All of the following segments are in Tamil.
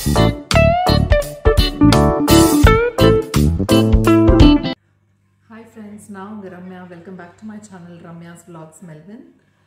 ஹாய் ஃப்ரெண்ட்ஸ் நான் உங்கள் Ramya welcome back to my channel Ramya's vlogs Melvin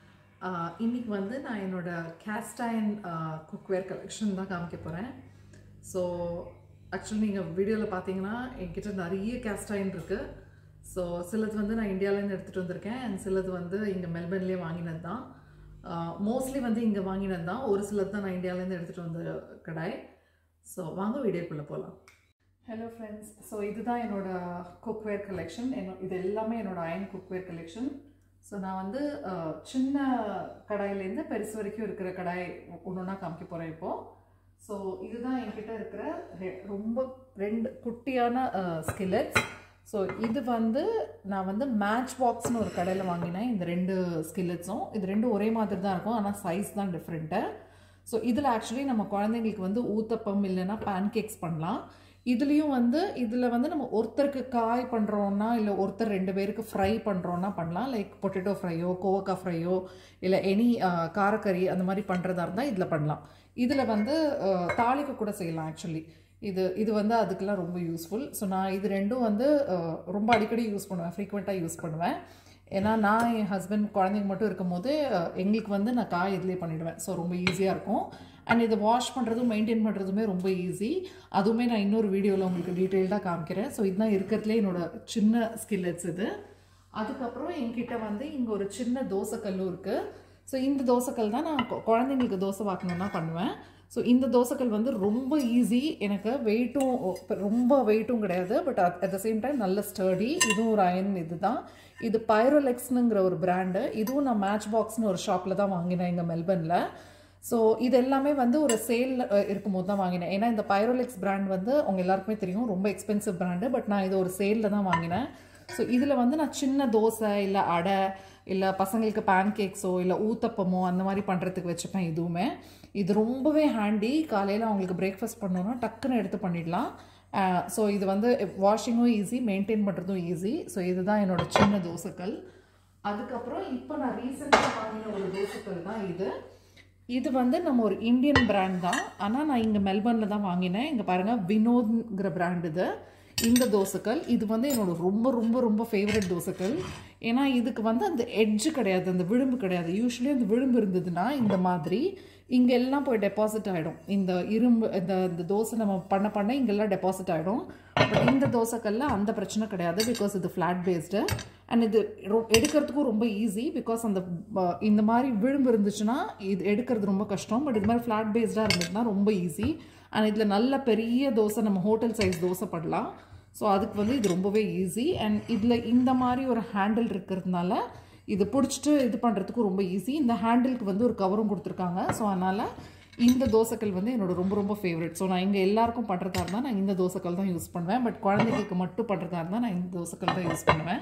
இன்னைக்கு வந்து நான் என்னோட கேஸ்ட் அயன் குக்வேர் கலெக்ஷன் தான் காமிக்க போகிறேன் ஸோ ஆக்சுவலி நீங்கள் வீடியோவில் பார்த்தீங்கன்னா என்கிட்ட நிறைய கேஸ்ட் அயன் இருக்குது ஸோ சிலது வந்து நான் இந்தியாவிலேருந்து எடுத்துகிட்டு வந்திருக்கேன் அண்ட் சிலது வந்து இங்கே மெல்பர்ன்லேயே வாங்கினது தான் மோஸ்ட்லி வந்து இங்கே வாங்கினது தான் ஒரு சிலது தான் நான் இந்தியாவிலேருந்து எடுத்துகிட்டு வந்த கடாய் ஸோ வாங்க வீடியோக்குள்ளே போகலாம் ஹலோ ஃப்ரெண்ட்ஸ் ஸோ இதுதான் என்னோட குக்வேர் கலெக்ஷன் என்னோ இது எல்லாமே என்னோட அயன் குக்வேர் கலெக்ஷன் ஸோ நான் வந்து அஹ், சின்ன கடாயிலேருந்து பெருசு வரைக்கும் இருக்கிற கடாய் ஒன்று ஒன்றா காமிக்க போகிறேன் இப்போது ஸோ இதுதான் என்கிட்ட இருக்கிற ரெ- ரொம்ப ரெண்டு குட்டியான ஸ்கில்லட்ஸ் ஸோ இது வந்து நான் வந்து மேட்ச் பாக்ஸ்னு ஒரு கடையில் வாங்கினேன் இந்த ரெண்டு ஸ்கில்லட்ஸும் இது ரெண்டும் ஒரே மாதிரி தான் இருக்கும் ஆனால் சைஸ் தான் டிஃப்ரெண்ட்டு ஸோ இதில் ஆக்சுவலி நம்ம குழந்தைங்களுக்கு வந்து ஊத்தப்பம் இல்லைன்னா பேன்கேக்ஸ் பண்ணலாம் இதுலேயும் வந்து இதில் வந்து நம்ம ஒருத்தருக்கு காய் பண்ணுறோன்னா இல்லை ஒருத்தர் ரெண்டு பேருக்கு ஃப்ரை பண்ணுறோன்னா பண்ணலாம் லைக் பொட்டேட்டோ ஃப்ரையோ கோவக்காய் ஃப்ரையோ இல்லை எனி காரக்கறி அந்த மாதிரி பண்ணுறதா இருந்தால் இதில் பண்ணலாம் இதில் வந்து அஹ், தாளிக்க கூட செய்யலாம் ஆக்சுவலி இது இது வந்து அதுக்கெல்லாம் ரொம்ப யூஸ்ஃபுல் ஸோ நான் இது ரெண்டும் வந்து அஹ், ரொம்ப அடிக்கடி யூஸ் பண்ணுவேன் ஃப்ரீக்வெண்ட்டாக யூஸ் பண்ணுவேன் ஏன்னா நான் என் ஹஸ்பண்ட் குழந்தைங்க மட்டும் இருக்கும் போது அஹ், எங்களுக்கு வந்து நான் காய் இதுலேயே பண்ணிவிடுவேன் ஸோ ரொம்ப ஈஸியாக இருக்கும் அண்ட் இதை வாஷ் பண்ணுறதும் மெயின்டைன் பண்ணுறதுமே ரொம்ப ஈஸி அதுவுமே நான் இன்னொரு வீடியோவில் உங்களுக்கு டீட்டெயில்டாக காமிக்கிறேன் ஸோ இதுதான் இருக்கிறதுலே என்னோட சின்ன ஸ்கில்லட்ஸ் இது அதுக்கப்புறம் என்கிட்ட வந்து இங்கே ஒரு சின்ன தோசைக்கல்லும் இருக்குது ஸோ இந்த தோசைக்கல் தான் நான் கொ- குழந்தைங்களுக்கு தோசை வாக்கணுன்னா பண்ணுவேன் ஸோ இந்த தோசைக்கல் வந்து ரொம்ப ஈஸி எனக்கு வெயிட்டும் ரொம்ப வெயிட்டும் கிடையாது but at the same time நல்ல ஸ்டடி இதுவும் ஒரு அயன் இது தான் இது பைரோலெக்ஸ்னுங்கிற ஒரு பிராண்டு இதுவும் நான் மேட்ச் பாக்ஸ்னு ஒரு ஷாப்பில் தான் வாங்கினேன் இங்கே மெல்பர்னில் ஸோ இது எல்லாமே வந்து ஒரு சேல் இருக்கும்போது தான் வாங்கினேன் ஏன்னா இந்த பைரோலெக்ஸ் பிராண்ட் வந்து உங்க எல்லாருக்குமே தெரியும் ரொம்ப எக்ஸ்பென்சிவ் பிராண்டு பட் நான் இது ஒரு சேலில் தான் வாங்கினேன் ஸோ இதில் வந்து நான் சின்ன தோசை இல்லை அடை இல்லை பசங்களுக்கு பேன்கேக்ஸோ இல்லை ஊத்தப்பமோ அந்த மாதிரி பண்ணுறதுக்கு வச்சுப்பேன் இதுவுமே இது ரொம்பவே ஹேண்டி காலையில் அவங்களுக்கு பிரேக்ஃபாஸ்ட் பண்ணோன்னா டக்குன்னு எடுத்து பண்ணிடலாம் ஸோ இது வந்து வாஷிங்கும் ஈஸி மெயின்டைன் பண்ணுறதும் ஈஸி ஸோ இதுதான் என்னோட சின்ன தோசைக்கல் அதுக்கப்புறம் இப்போ நான் ரீசெண்டாக வாங்கின ஒரு தோசைக்கல் தான் இது இது வந்து நம்ம ஒரு இந்தியன் பிராண்ட் தான் ஆனால் நான் இங்கே மெல்பர்னில் தான் வாங்கினேன் இங்கே பாருங்கள் வினோத்ங்கிற பிராண்ட் இது இந்த தோசைக்கல் இது வந்து என்னோட ரொம்ப ரொம்ப ரொம்ப ஃபேவரட் தோசைக்கல் ஏன்னா இதுக்கு வந்து அந்த எட்ஜு கிடையாது அந்த விளிம்பு கிடையாது யூஸ்வலி அந்த விளிம்பு இருந்ததுன்னா இந்த மாதிரி இங்கே எல்லாம் போய் டெபாசிட் ஆகிடும் இந்த இரும்பு இந்த இந்த தோசை நம்ம பண்ண பண்ண இங்கெல்லாம் டெபாசிட் ஆகிடும் பட் இந்த தோசைக்கல்ல அந்த பிரச்சனை கிடையாது பிகாஸ் இது ஃப்ளாட் பேஸ்டு அண்ட் இது ரொ- எடுக்கிறதுக்கும் ரொம்ப ஈஸி பிகாஸ் அந்த ப- இந்த மாதிரி விளிம்பு இருந்துச்சுன்னா இது எடுக்கிறது ரொம்ப கஷ்டம் பட் இது மாதிரி ஃப்ளாட் பேஸ்டாக இருந்ததுன்னா ரொம்ப ஈஸி அண்ட் இதில் நல்ல பெரிய தோசை நம்ம ஹோட்டல் சைஸ் தோசை பண்ணலாம் ஸோ அதுக்கு வந்து இது ரொம்பவே ஈஸி அண்ட் இதில் இந்த மாதிரி ஒரு ஹேண்டில் இருக்கிறதுனால இது பிடிச்சிட்டு இது பண்ணுறதுக்கும் ரொம்ப ஈஸி இந்த ஹேண்டிலுக்கு வந்து ஒரு கவரும் கொடுத்துருக்காங்க ஸோ அதனால் இந்த தோசைக்கல் வந்து என்னோட ரொம்ப ரொம்ப ஃபேவரட் ஸோ நான் இங்கே எல்லாருக்கும் பண்ணுறதா இருந்தால் நான் இந்த தோசைக்கல் தான் யூஸ் பண்ணுவேன் பட் குழந்தைங்களுக்கு மட்டும் பண்ணுறதா இருந்தால் நான் இந்த தோசைக்கல் தான் யூஸ் பண்ணுவேன்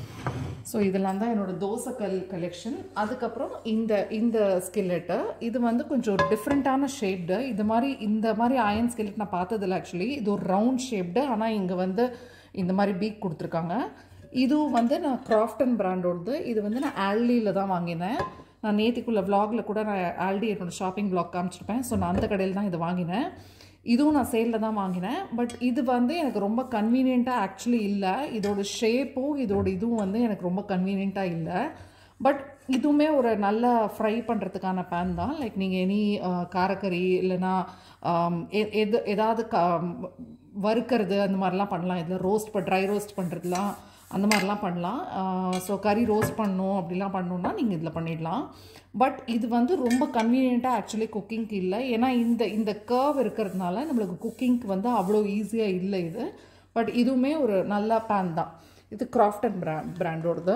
ஸோ இதெல்லாம் தான் என்னோட தோசைக்கல் கலெக்ஷன் அதுக்கப்புறம் இந்த இந்த ஸ்கில்லெட்டு இது வந்து கொஞ்சம் ஒரு டிஃப்ரெண்ட்டான ஷேப்டு இது மாதிரி இந்த மாதிரி அயன் ஸ்கில்லெட் நான் பார்த்ததில்ல ஆக்சுவலி இது ஒரு ரவுண்ட் ஷேப்டு ஆனால் இங்கே வந்து இந்த மாதிரி பீக் கொடுத்துருக்காங்க இதுவும் வந்து நான் கிராஃப்டன் பிராண்டோடது இது வந்து நான் ஆல்டியில் தான் வாங்கினேன் நான் நேத்திக்குள்ள vlogல கூட நான் ஆல்டி என்னோட ஷாப்பிங் vlog காமிச்சிருப்பேன் ஸோ நான் அந்த கடையில் தான் இதை வாங்கினேன் இதுவும் நான் சேலில் தான் வாங்கினேன் பட் இது வந்து எனக்கு ரொம்ப கன்வீனியண்ட்டாக ஆக்சுவலி இல்லை இதோட ஷேப்பும் இதோட இதுவும் வந்து எனக்கு ரொம்ப கன்வீனியண்ட்டாக இல்லை பட் இதுவுமே ஒரு நல்ல ஃப்ரை பண்ணுறதுக்கான பேன் தான் லைக் நீங்கள் எனி காரக்கறி இல்லைன்னா ஆம், எ- எது ஏதாவது க வறுக்கிறது அந்த மாதிரிலாம் பண்ணலாம் இதில் ரோஸ்ட் ப ட்ரை ரோஸ்ட் பண்ணுறதுலாம் அந்த மாதிரிலாம் பண்ணலாம் ஸோ கறி ரோஸ்ட் பண்ணணும் அப்படிலாம் பண்ணணுன்னா நீங்கள் இதில் பண்ணிடலாம் பட் இது வந்து ரொம்ப கன்வீனியண்ட்டாக ஆக்சுவலி குக்கிங்க்கு இல்லை ஏன்னா இந்த இந்த கர்வ் இருக்கிறதுனால நம்மளுக்கு குக்கிங்க்கு வந்து அவ்வளோ ஈஸியாக இல்லை இது பட் இதுவுமே ஒரு நல்ல பேன் தான் இது கிராஃப்டன் பிரா பிராண்டோடது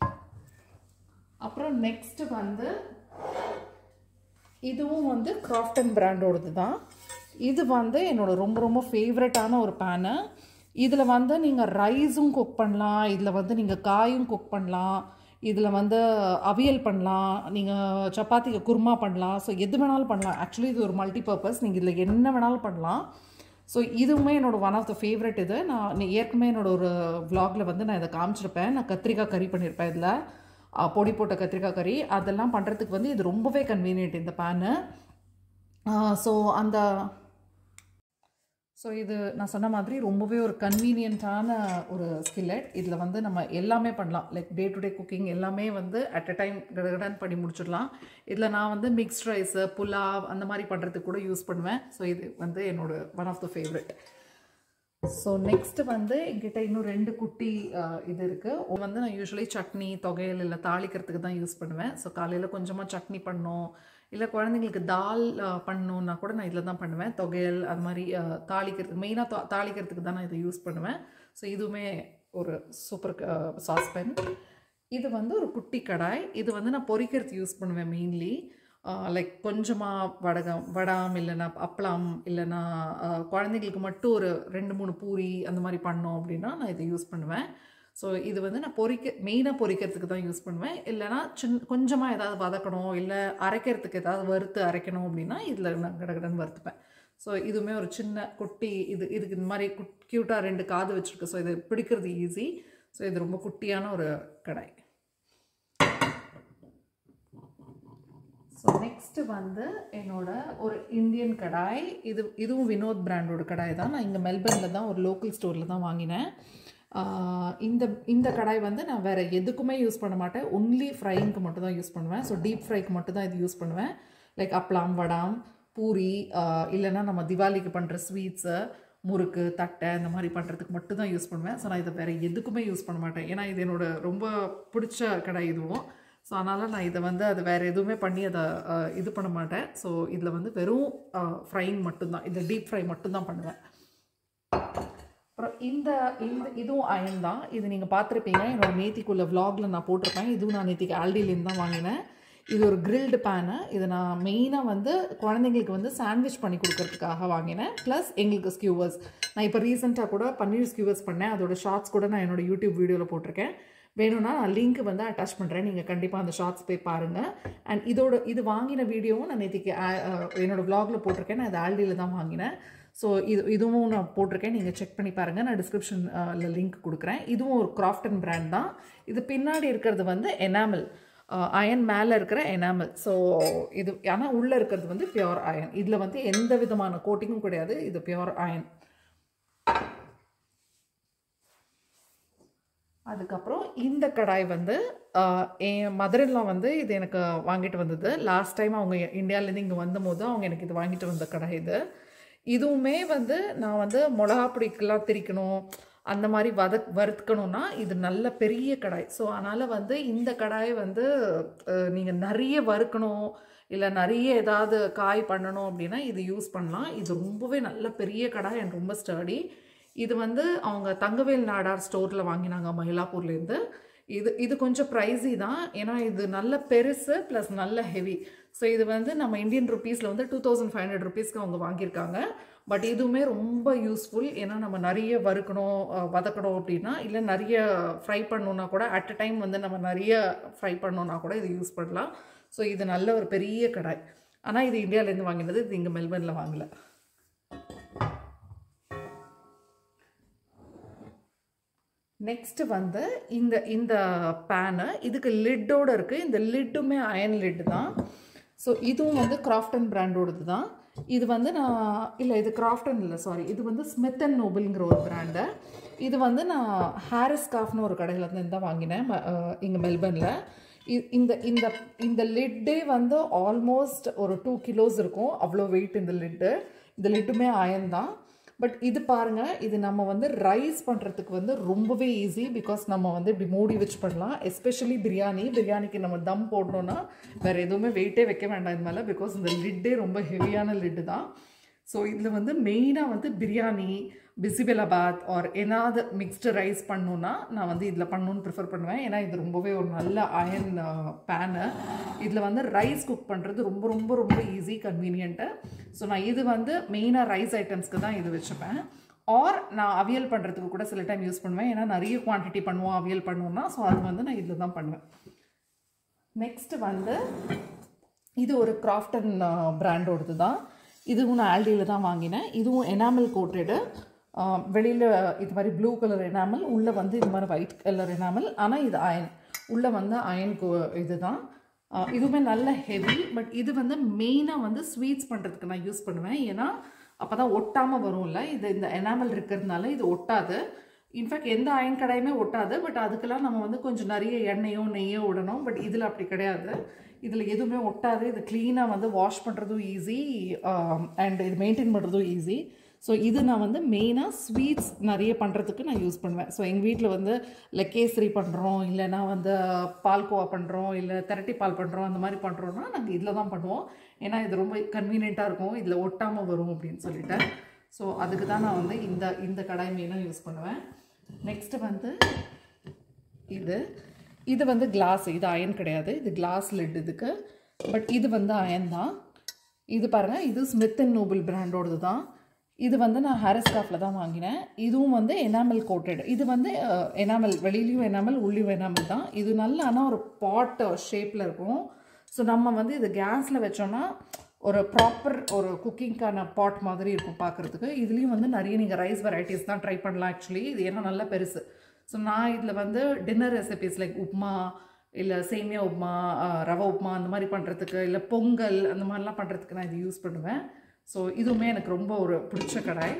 அப்புறம் நெக்ஸ்ட் வந்து இதுவும் வந்து கிராஃப்டன் பிராண்டோடது தான் இது வந்து என்னோட ரொம்ப ரொம்ப ஃபேவரட்டான ஒரு பேனு இதில் வந்து நீங்கள் ரைஸும் குக் பண்ணலாம் இதில் வந்து நீங்கள் காயும் குக் பண்ணலாம் இதில் வந்து அவியல் பண்ணலாம் நீங்கள் சப்பாத்திக்கு குருமா பண்ணலாம் ஸோ எது வேணாலும் பண்ணலாம் ஆக்சுவலி இது ஒரு மல்டி பர்பஸ் நீங்கள் இதில் என்ன வேணாலும் பண்ணலாம் ஸோ இதுவுமே என்னோட ஒன் ஆஃப் த ஃபேவரட் இது நான் நீ- ஏற்கனவே என்னோட ஒரு vlogல வந்து நான் இதை காமிச்சிருப்பேன் நான் கத்திரிக்காய் கறி பண்ணியிருப்பேன் இதில் அஹ், பொடி போட்ட கத்திரிக்காய் கறி அதெல்லாம் பண்ணுறதுக்கு வந்து இது ரொம்பவே கன்வீனியன்ட் இந்த பேனு ஸோ அந்த ஸோ இது நான் சொன்ன மாதிரி ரொம்பவே ஒரு கன்வீனியண்ட்டான ஒரு ஸ்கில்லெட் இதில் வந்து நம்ம எல்லாமே பண்ணலாம் like day to day cooking எல்லாமே வந்து அட் அ டைம் கடகடன் பண்ணி முடிச்சிடலாம் இதில் நான் வந்து மிக்ஸ்ட் ரைஸு புலாவ் அந்த மாதிரி பண்ணுறதுக்கு கூட யூஸ் பண்ணுவேன் ஸோ இது வந்து என்னோட one of the favourite so next வந்து என்கிட்ட இன்னும் ரெண்டு குட்டி அஹ், இது இருக்குது ஒன்று வந்து நான் யூஸ்வலி சட்னி தொகையல் இல்லை தாளிக்கிறதுக்கு தான் யூஸ் பண்ணுவேன் ஸோ காலையில் கொஞ்சமாக சட்னி பண்ணோம் இல்லை குழந்தைங்களுக்கு தால் அஹ், பண்ணணுன்னா கூட நான் இதில் தான் பண்ணுவேன் தொகையல் அது மாதிரி அஹ், தாளிக்கிறதுக்கு மெயினாக தாளிக்கிறதுக்கு தான் நான் இதை யூஸ் பண்ணுவேன் ஸோ இதுவுமே ஒரு சூப்பர் சாஸ்பென் இது வந்து ஒரு குட்டி கடாய் இது வந்து நான் பொரிக்கிறதுக்கு யூஸ் பண்ணுவேன் மெயின்லி லைக் கொஞ்சமாக வடகம் வடாம் இல்லைன்னா அப்பளம் இல்லைன்னா ஆஹ், குழந்தைங்களுக்கு மட்டும் ஒரு ரெண்டு மூணு பூரி அந்த மாதிரி பண்ணோம் அப்படின்னா நான் இதை யூஸ் பண்ணுவேன் ஸோ இது வந்து நான் பொரிக்க மெயினாக பொரிக்கிறதுக்கு தான் யூஸ் பண்ணுவேன் இல்லைனா சின் கொஞ்சமாக ஏதாவது வதக்கணும் இல்லை அரைக்கிறதுக்கு ஏதாவது வறுத்து அரைக்கணும் அப்படின்னா இதில் நான் கடகடன்னு வறுத்துப்பேன் ஸோ இதுவுமே ஒரு சின்ன குட்டி இது இதுக்கு இந்த மாதிரி குட் க்யூட்டாக ரெண்டு காது வச்சுருக்கு ஸோ இது பிடிக்கிறது ஈஸி ஸோ இது ரொம்ப குட்டியான ஒரு கடாய் ஸோ நெக்ஸ்ட்டு வந்து என்னோட ஒரு இந்தியன் கடாய் இது இதுவும் வினோத் பிராண்டோட கடாய் தான் நான் இங்கே மெல்பர்னில் தான் ஒரு லோக்கல் ஸ்டோரில் தான் வாங்கினேன் ஆஹ் இந்த இந்த கடாய் வந்து நான் வேறு எதுக்குமே யூஸ் பண்ண மாட்டேன் ஒன்லி ஃப்ரைங்க்கு மட்டும் தான் யூஸ் பண்ணுவேன் ஸோ டீப் ஃப்ரைக்கு மட்டும் தான் இது யூஸ் பண்ணுவேன் லைக் அப்பளம் வடாம் பூரி ஆஹ் இல்லைன்னா நம்ம திவாலிக்கு பண்ணுற ஸ்வீட்ஸு முறுக்கு தட்டை இந்த மாதிரி பண்ணுறதுக்கு மட்டும் தான் யூஸ் பண்ணுவேன் ஸோ நான் இதை வேறு எதுக்குமே யூஸ் பண்ண மாட்டேன் ஏன்னா இது என்னோட ரொம்ப பிடிச்ச கடாய் இதுவும் ஸோ அதனால் நான் இதை வந்து அது வேறு எதுவுமே பண்ணி அதை அஹ், இது பண்ண மாட்டேன் ஸோ இதில் வந்து வெறும் ஃப்ரைங் மட்டும்தான் இது டீப் ஃப்ரை மட்டும்தான் பண்ணுவேன் அப்புறம் இந்த இந்த இதுவும் அயன் தான் இது நீங்கள் பார்த்துருப்பீங்க என்னோட நேத்திக்குள்ள vlogல நான் போட்டிருப்பேன் இதுவும் நான் நேத்திக்கு ஆல்டிலேருந்து தான் வாங்கினேன் இது ஒரு கிரில்டு பேனு இது நான் மெயினாக வந்து குழந்தைங்களுக்கு வந்து சாண்ட்விச் பண்ணி கொடுக்கறதுக்காக வாங்கினேன் ப்ளஸ் எங்களுக்கு ஸ்கியூவர்ஸ் நான் இப்போ ரீசெண்டாக கூட பன்னீர் ஸ்கியூவர்ஸ் பண்ணேன் அதோட ஷார்ட்ஸ் கூட நான் என்னோட யூடியூப் வீடியோவில் போட்டிருக்கேன் வேணும்னா நான் லிங்க் வந்து அட்டாச் பண்ணுறேன் நீங்கள் கண்டிப்பாக அந்த ஷார்ட்ஸ் போய் பாருங்கள் அண்ட் இதோட இது வாங்கின வீடியோவும் நான் நேற்றுக்கு என்னோட vlogல போட்டிருக்கேன் நான் இது ஆல்டியில் தான் வாங்கினேன் ஸோ இது இதுவும் நான் போட்டிருக்கேன் நீங்கள் செக் பண்ணி பாருங்கள் நான் டிஸ்கிரிப்ஷனில் லிங்க் கொடுக்குறேன் இதுவும் ஒரு கிராஃப்டன் பிராண்ட் தான் இது பின்னாடி இருக்கிறது வந்து எனாமல் அயன் மேலே இருக்கிற எனாமல் ஸோ இது ஆனால் உள்ளே இருக்கிறது வந்து பியோர் அயன் இதில் வந்து எந்த விதமான கோட்டிங்கும் கிடையாது இது பியோர் அயன் அதுக்கப்புறம் இந்த கடாய் வந்து ஆஹ், என் மதர்லாம் வந்து இது எனக்கு வாங்கிட்டு வந்தது லாஸ்ட் டைம் அவங்க இந்தியாவிலேருந்து இங்கே வந்தபோது அவங்க எனக்கு இது வாங்கிட்டு வந்த கடாய் இது இதுவுமே வந்து நான் வந்து மிளகா பொடிக்கெல்லாம் திரிக்கணும் அந்த மாதிரி வத வறுக்கணும்னா இது நல்ல பெரிய கடாய் ஸோ அதனால் வந்து இந்த கடாய் வந்து நீங்கள் நிறைய வறுக்கணும் இல்லை நிறைய ஏதாவது காய் பண்ணணும் அப்படின்னா இது யூஸ் பண்ணலாம் இது ரொம்பவே நல்ல பெரிய கடாய் அண்ட் ரொம்ப ஸ்டடி இது வந்து அவங்க தங்கவேல் நாடார் ஸ்டோரில் வாங்கினாங்க மயிலாப்பூர்லேருந்து இது இது கொஞ்சம் ப்ரைஸி தான் ஏன்னா இது நல்ல பெருசு ப்ளஸ் நல்ல ஹெவி ஸோ இது வந்து நம்ம இந்தியன் ருபீஸில் வந்து டூ தௌசண்ட் ஃபைவ் ஹண்ட்ரட் ருபீஸ்க்கு அவங்க வாங்கியிருக்காங்க பட் இதுவுமே ரொம்ப யூஸ்ஃபுல் ஏன்னா நம்ம நிறைய வறுக்கணும் அஹ், வதக்கணும் அப்படின்னா இல்லை நிறைய ஃப்ரை பண்ணணுன்னா கூட அட் அ டைம் வந்து நம்ம நிறைய ஃப்ரை பண்ணணுன்னா கூட இது யூஸ் பண்ணலாம் ஸோ இது நல்ல ஒரு பெரிய கடாய் ஆனால் இது இந்தியாவிலேருந்து வாங்கினது இது இங்கே மெல்பர்னில் வாங்கலை நெக்ஸ்ட் வந்து இந்த இந்த பேனு இதுக்கு லிட்டோட இருக்குது இந்த லிட்டுமே அயன் லிட் தான் ஸோ இதுவும் வந்து கிராஃப்டன் பிராண்டோடது தான் இது வந்து நான் இல்லை இது கிராஃப்டன் இல்லை சாரி இது வந்து ஸ்மித் அண்ட் நோபல்ங்கிற ஒரு பிராண்டு இது வந்து நான் ஹாரிஸ் காஃப்னு ஒரு கடையில் இருந்து தான் வாங்கினேன் இங்கே மெல்பர்னில் இ- இந்த இந்த இந்த லிட்டே வந்து ஆல்மோஸ்ட் ஒரு டூ கிலோஸ் இருக்கும் அவ்வளோ வெயிட் இந்த லிட்டு இந்த லிட்டுமே அயன் தான் பட் இது பாருங்க இது நம்ம வந்து ரைஸ் பண்ணுறதுக்கு வந்து ரொம்பவே ஈஸி பிகாஸ் நம்ம வந்து இப்படி மூடி வச்சு பண்ணலாம் எஸ்பெஷலி பிரியாணி பிரியாணிக்கு நம்ம தம் போடணும்னா வேறு எதுவுமே வெயிட்டே வைக்க வேண்டாம் இது மேலே பிகாஸ் இந்த லிட்டே ரொம்ப ஹெவியான லிட்டு தான் ஸோ இதில் வந்து மெயினாக வந்து பிரியாணி பிசிபெலாபாத் ஆர் ஏதாவது மிக்ஸ்டு ரைஸ் பண்ணணுன்னா நான் வந்து இதில் பண்ணணுன்னு ப்ரிஃபர் பண்ணுவேன் ஏன்னா இது ரொம்பவே ஒரு நல்ல அயன் பேனு இதில் வந்து ரைஸ் குக் பண்ணுறது ரொம்ப ரொம்ப ரொம்ப ஈஸி கன்வீனியன்ட்டு ஸோ நான் இது வந்து மெயினாக ரைஸ் ஐட்டம்ஸ்க்கு தான் இது வச்சுப்பேன் ஆர் நான் அவியல் பண்ணுறதுக்கு கூட சில டைம் யூஸ் பண்ணுவேன் ஏன்னா நிறைய குவான்டிட்டி பண்ணுவோம் அவியல் பண்ணுவோம்னா ஸோ அது வந்து நான் இதில் தான் பண்ணுவேன் நெக்ஸ்ட் வந்து இது ஒரு கிராஃப்டன் பிராண்டோடது தான் இதுவும் நான் ஆல்டியில் தான் வாங்கினேன் இதுவும் எனாமல் கோட்டடு வெளியில் இது மாதிரி ப்ளூ கலர் எனாமல் உள்ளே வந்து இது மாதிரி ஒயிட் கலர் எனாமல் ஆனால் இது அயன் உள்ளே வந்து அயன் இது தான் இதுவுமே நல்ல ஹெவி பட் இது வந்து மெயினாக வந்து ஸ்வீட்ஸ் பண்ணுறதுக்கு நான் யூஸ் பண்ணுவேன் ஏன்னா அப்போ தான் ஒட்டாமல் வரும்ல இது இந்த எனாமல் இருக்கிறதுனால இது ஒட்டாது இன்ஃபேக்ட் எந்த அயன் கடாயுமே ஒட்டாது பட் அதுக்கெல்லாம் நம்ம வந்து கொஞ்சம் நிறைய எண்ணெயோ நெய்யோ விடணும் பட் இதில் அப்படி கிடையாது இதில் எதுவுமே ஒட்டாது இது க்ளீனாக வந்து வாஷ் பண்ணுறதும் ஈஸி அண்ட் இது மெயின்டைன் பண்ணுறதும் ஈஸி ஸோ இது நான் வந்து மெயினாக ஸ்வீட்ஸ் நிறைய பண்ணுறதுக்கு நான் யூஸ் பண்ணுவேன் ஸோ எங்கள் வீட்டில் வந்து இல்லை கேசரி பண்ணுறோம் இல்லைனா வந்து பால்கோவா பண்ணுறோம் இல்லை திரட்டி பால் பண்ணுறோம் அந்த மாதிரி பண்ணுறோன்னா நாங்கள் இதில் தான் பண்ணுவோம் ஏன்னா இது ரொம்ப கன்வீனியண்ட்டாக இருக்கும் இதில் ஒட்டாமல் வரும் அப்படின்னு சொல்லிட்டு ஸோ அதுக்கு தான் நான் வந்து இந்த இந்த கடாய் மெயினாக யூஸ் பண்ணுவேன் நெக்ஸ்ட்டு வந்து இது இது வந்து கிளாஸ் இது அயன் கிடையாது இது கிளாஸ் லிட் இதுக்கு பட் இது வந்து அயன் தான் இது பாருங்கள் இது ஸ்மித் அண்ட் நோபல் பிராண்டோடது தான் இது வந்து நான் ஹாரிஸ் காஃபில் தான் வாங்கினேன் இதுவும் வந்து எனாமல் கோட்டட் இது வந்து எனாமல் வெளியிலையும் எனாமல் உள்ளியும் எனாமல் தான் இது நல்ல ஆனால் ஒரு பாட் ஷேப்பில் இருக்கும் ஸோ நம்ம வந்து இது கேஸில் வச்சோன்னா ஒரு ப்ராப்பர் ஒரு குக்கிங்க்கான பாட் மாதிரி இருக்கும் பார்க்குறதுக்கு இதுலேயும் வந்து நிறைய நீங்கள் ரைஸ் வெரைட்டிஸ் தான் ட்ரை பண்ணலாம் ஆக்சுவலி இது ஏன்னா நல்லா பெருசு ஸோ நான் இதில் வந்து டின்னர் ரெசிபிஸ் லைக் உப்மா இல்லை சேமியா உப்மா ரவை உப்மா அந்த மாதிரி பண்ணுறதுக்கு இல்லை பொங்கல் அந்த மாதிரிலாம் பண்ணுறதுக்கு நான் இது யூஸ் பண்ணுவேன் ஸோ இதுவுமே எனக்கு ரொம்ப ஒரு பிடிச்ச கடாய்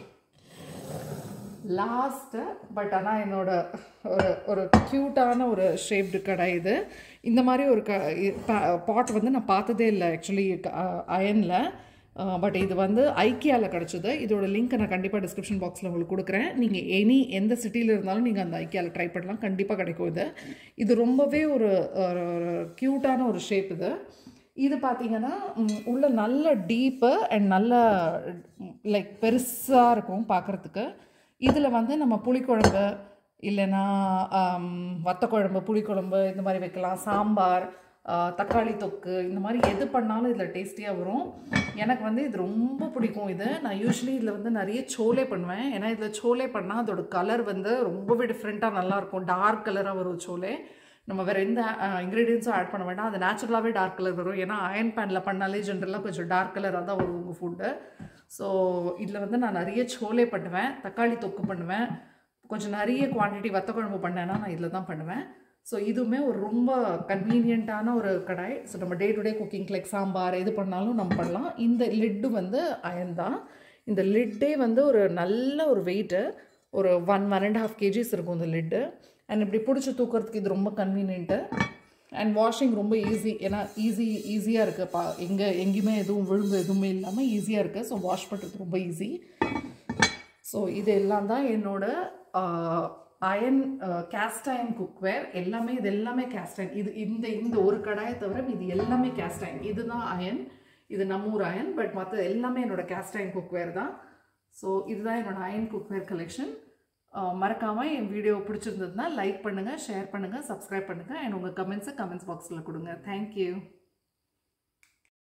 லாஸ்ட்டு பட் ஆனால் என்னோட ஒரு ஒரு க்யூட்டான ஒரு ஷேப்டு கடை இது இந்த மாதிரி ஒரு க பாட் வந்து நான் பார்த்ததே இல்லை ஆக்சுவலி அயனில் பட் இது வந்து ஐக்கியாவில் கிடச்சிது இதோட லிங்க்கை நான் கண்டிப்பாக டிஸ்கிரிப்ஷன் பாக்ஸில் உங்களுக்கு கொடுக்குறேன் நீங்கள் எனி எந்த சிட்டியில் இருந்தாலும் நீங்கள் அந்த ஐக்கியாவில் ட்ரை பண்ணலாம் கண்டிப்பாக கிடைக்கும் இது இது ரொம்பவே ஒரு க்யூட்டான ஒரு ஷேப் இது இது பார்த்தீங்கன்னா உள்ள நல்ல டீப்பு அண்ட் நல்ல லைக் பெருசாக இருக்கும் பார்க்குறதுக்கு இதில் வந்து நம்ம புளிக்குழம்பு இல்லைன்னா வத்த குழம்பு புளிக்குழம்பு இந்த மாதிரி வைக்கலாம் சாம்பார் தக்காளி தொக்கு இந்த மாதிரி எது பண்ணாலும் இதில் டேஸ்டியாக வரும் எனக்கு வந்து இது ரொம்ப பிடிக்கும் இது நான் யூஸ்வலி இதில் வந்து நிறைய சோலே பண்ணுவேன் ஏன்னா இதில் சோலே பண்ணால் அதோட கலர் வந்து ரொம்பவே டிஃப்ரெண்ட்டாக நல்லாயிருக்கும் டார்க் கலராக வரும் சோலே நம்ம வேறு எந்த இன்க்ரீடியன்ஸும் ஆட் பண்ண வேண்டாம் அது நேச்சுரலாகவே டார்க் கலர் வரும் ஏன்னா அயன் பேனில் பண்ணாலே ஜென்ரலாக கொஞ்சம் டார்க் கலராக தான் வரும் உங்கள் ஃபுட்டு ஸோ இதில் வந்து நான் நிறைய சோலே பண்ணுவேன் தக்காளி தொக்கு பண்ணுவேன் கொஞ்சம் நிறைய குவான்டிட்டி வத்த குழம்பு பண்ணேன்னா நான் இதில் தான் பண்ணுவேன் ஸோ இதுவுமே ஒரு ரொம்ப கன்வீனியண்ட்டான ஒரு கடாய் ஸோ நம்ம day to day cooking like sambar எது பண்ணாலும் நம்ம பண்ணலாம் இந்த லிட்டு வந்து அயன் தான் இந்த லிட்டே வந்து ஒரு நல்ல ஒரு வெயிட்டு ஒரு one one and half KGs இருக்கும் இந்த லிட்டு அண்ட் இப்படி பிடிச்சி தூக்கிறதுக்கு இது ரொம்ப கன்வீனியன்ட்டு அண்ட் வாஷிங் ரொம்ப ஈஸி ஏன்னா ஈஸி ஈஸியாக இருக்குது பா எங்கே எங்கேயுமே எதுவும் விழுந்து எதுவுமே இல்லாமல் ஈஸியாக இருக்குது ஸோ வாஷ் பண்ணுறது ரொம்ப ஈஸி ஸோ இது எல்லாம் தான் என்னோட அயன் கேஸ்ட் அயன் குக்வேர் எல்லாமே இது எல்லாமே கேஸ்ட் அயன் இது இந்த இந்த ஒரு கடாயை தவிர இது எல்லாமே கேஸ்ட் அயன் இதுதான் அயன் இது நம்ம ஊர் அயன் பட் மற்ற எல்லாமே என்னோட கேஸ்ட் அயன் குக்வேர் தான் ஸோ இதுதான் என்னோட அயன் குக்வேர் கலெக்ஷன் மறக்காமல் என் வீடியோ பிடிச்சிருந்ததுன்னா லைக் பண்ணுங்கள் ஷேர் பண்ணுங்கள் சப்ஸ்கிரைப் பண்ணுங்கள் அண்ட் உங்கள் கமெண்ட்ஸை கமெண்ட்ஸ் பாக்ஸில் கொடுங்க தேங்க்யூ